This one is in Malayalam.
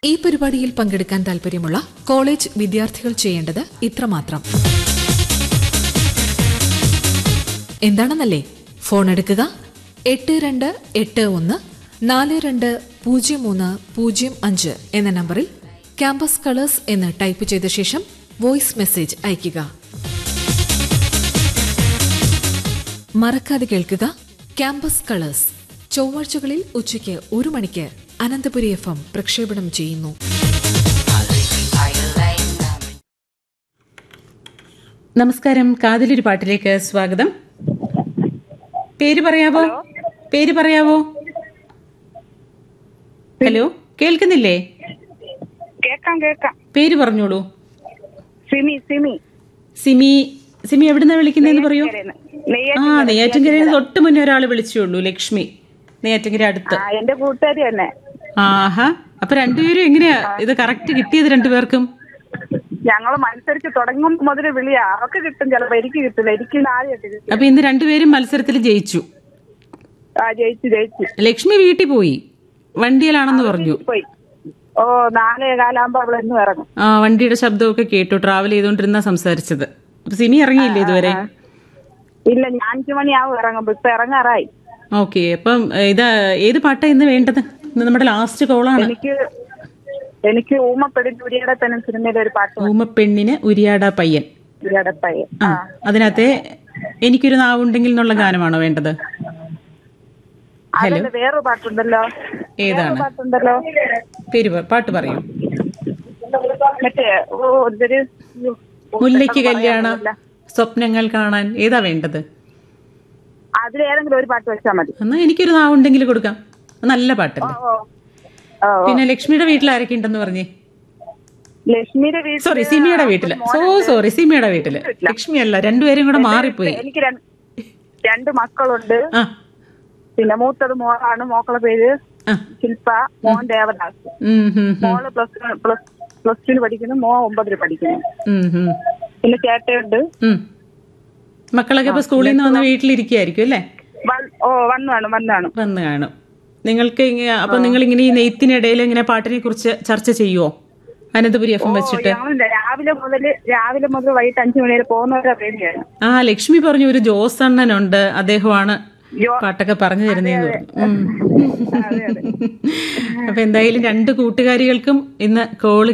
ഈ പരിപാടിയിൽ പങ്കെടുക്കാൻ താൽപര്യമുള്ള കോളേജ് വിദ്യാർത്ഥികൾ ചെയ്യേണ്ടത് ഇത്രമാത്രം എന്താണെന്നല്ലേ ഫോൺ എടുക്കുക എട്ട് രണ്ട് എട്ട് ഒന്ന് നാല് രണ്ട് പൂജ്യം മൂന്ന് പൂജ്യം അഞ്ച് എന്ന നമ്പറിൽ ക്യാമ്പസ് കളേഴ്സ് എന്ന് ടൈപ്പ് ചെയ്ത ശേഷം വോയിസ് മെസ്സേജ് അയയ്ക്കുക മറക്കാതെ കേൾക്കുക ക്യാമ്പസ് കളേഴ്സ് ചൊവ്വാഴ്ചകളിൽ ഉച്ചയ്ക്ക് ഒരു മണിക്ക് അനന്തപുരി എഫ് എം പ്രക്ഷേപണം ചെയ്യുന്നു നമസ്കാരം കാതിലൊരു പാട്ടിലേക്ക് സ്വാഗതം പേര് പറയാവോ പേര് പറയാവോ ഹലോ കേൾക്കുന്നില്ലേ കേക്കാം കേക്കാം പേര് പറഞ്ഞോളൂ സിമി സിമി സിമി സിമി എവിടുന്നാ വിളിക്കുന്നതെന്ന് പറയൂ നെയ്യ- ആ നെയ്യാറ്റിൻകരയിൽ തൊട്ട് മുന്നേ ഒരാൾ വിളിച്ചുള്ളൂ ലക്ഷ്മി നെയ്യാറ്റിൻകര അടുത്ത് ആ എന്റെ കൂട്ടുകാരി തന്നെ ആഹാ അപ്പൊ രണ്ടുപേരും എങ്ങനെയാ ഇത് കറക്റ്റ് കിട്ടിയത് രണ്ടുപേർക്കും ഞങ്ങള് മത്സരിച്ച് തുടങ്ങും മുതൽ വിളിയാ അവർക്ക് കിട്ടും ചിലപ്പോ എനിക്ക് കിട്ടില്ല എനിക്ക് ആദ്യമായിട്ട് കിട്ടി അപ്പൊ ഇന്ന് രണ്ടുപേരും മത്സരത്തിൽ ജയിച്ചു ആ ജയിച്ചു ജയിച്ചു ലക്ഷ്മി വീട്ടിൽ പോയി വണ്ടിയിലാണെന്ന് പറഞ്ഞു പോയി ഓ നാലേ കാലാകുമ്പോ അവൾ എന്നും ഇറങ്ങും ആ വണ്ടിയുടെ ശബ്ദമൊക്കെ കേട്ടു ട്രാവൽ ചെയ്തോണ്ടിരുന്ന സംസാരിച്ചത് അപ്പൊ സിമി ഇറങ്ങിയില്ലേ ഇതുവരെ ഇല്ല ഞാൻ അഞ്ചു മണിയാവും ഇറങ്ങുമ്പോ ഇപ്പൊ ഇറങ്ങാറായി ഓക്കെ അപ്പം ഏ, ഇത് ഏത് പാട്ടാ ഇന്ന് വേണ്ടത് ഇന്ന് നമ്മുടെ ലാസ്റ്റ് കോളാണ് എനിക്ക് എനിക്ക് ഊമപ്പെടിന്റെ ഉരിയുടെ തന്നെ സിനിമയിലെ ഒരു പാട്ട് ഊമപ്പെണ്ണിന് ഉരിയാട പയ്യൻ ഉരിയുടെ പയ്യൻ ആ അതിനകത്തെ എനിക്കൊരു നാവുണ്ടെങ്കിൽ എന്നുള്ള ഗാനമാണോ വേണ്ടത് ഹലോ അതല്ല വേറൊരു പാട്ടുണ്ടല്ലോ ഏതാണ് വേറൊരു പാട്ടുണ്ടല്ലോ പേര് പ- പാട്ട് പറയൂ മറ്റേ ഓ ഇതൊരു മുല്ലയ്ക്ക് കല്യാണം സ്വപ്നങ്ങൾ കാണാൻ ഏതാ വേണ്ടത് അതിലേതെങ്കിലും ഒരു പാട്ട് വെച്ചാൽ മതി എന്നാ എനിക്കൊരു നാവുണ്ടെങ്കിൽ കൊടുക്കാം നല്ല പാട്ടല്ലേ ഓ ഓ പിന്നെ ലക്ഷ്മിയുടെ വീട്ടിൽ ആരൊക്കെ ഉണ്ടെന്ന് പറഞ്ഞേ ലക്ഷ്മിയുടെ വീട്ടിൽ സോറി സിമിയുടെ വീട്ടില് സോ സോറി സിമിയുടെ വീട്ടില് ലക്ഷ്മി അല്ല രണ്ടുപേരും കൂടെ മാറിപ്പോയി എനിക്ക് രണ്ട് രണ്ട് മക്കളുണ്ട് ആ പിന്നെ മൂത്തത് മോളാണ് മോക്കളെ പേര് ആ ശില്പ മോൻ ദേവദാസ് ഉം, ഉം, ഉം, മോള് പ്ലസ് പ്ലസ് പ്ലസ് ടുന് പഠിക്കുന്നു മോ ഒമ്പതിൽ പഠിക്കുന്നു ഉം, ഉം, പിന്നെ ചേട്ടയുണ്ട് ഉം. മക്കളൊക്കെ ഇപ്പൊ സ്കൂളിൽ നിന്ന് വന്ന് വീട്ടിലിരിക്കുകയായിരിക്കും അല്ലേ വൻ- ഓ വന്നാണ് വന്നാണ് വന്ന് കാണും നിങ്ങൾക്ക് ഇങ്ങനെ അപ്പൊ നിങ്ങൾ ഇങ്ങനെ ഈ നെയ്ത്തിനിടയിൽ ഇങ്ങനെ പാട്ടിനെ കുറിച്ച് ചർച്ച ചെയ്യുവോ അനന്തപുരി എഫ് എം വെച്ചിട്ട് ഞങ്ങൾ രാവിലെ മുതൽ രാവിലെ മുതൽ വൈകിട്ട് അഞ്ചു മണി വരെ പോകുന്നവരെ പേടിയാണ് ആ ലക്ഷ്മി പറഞ്ഞു ഒരു ജോസ് അണ്ണനുണ്ട് അദ്ദേഹമാണ് ജോ- പാട്ടൊക്കെ പറഞ്ഞു തരുന്നതെന്ന് പറഞ്ഞു ഉം. അതെ അതെ അപ്പൊ എന്തായാലും രണ്ട് കൂട്ടുകാരികൾക്കും ഇന്ന് കോള്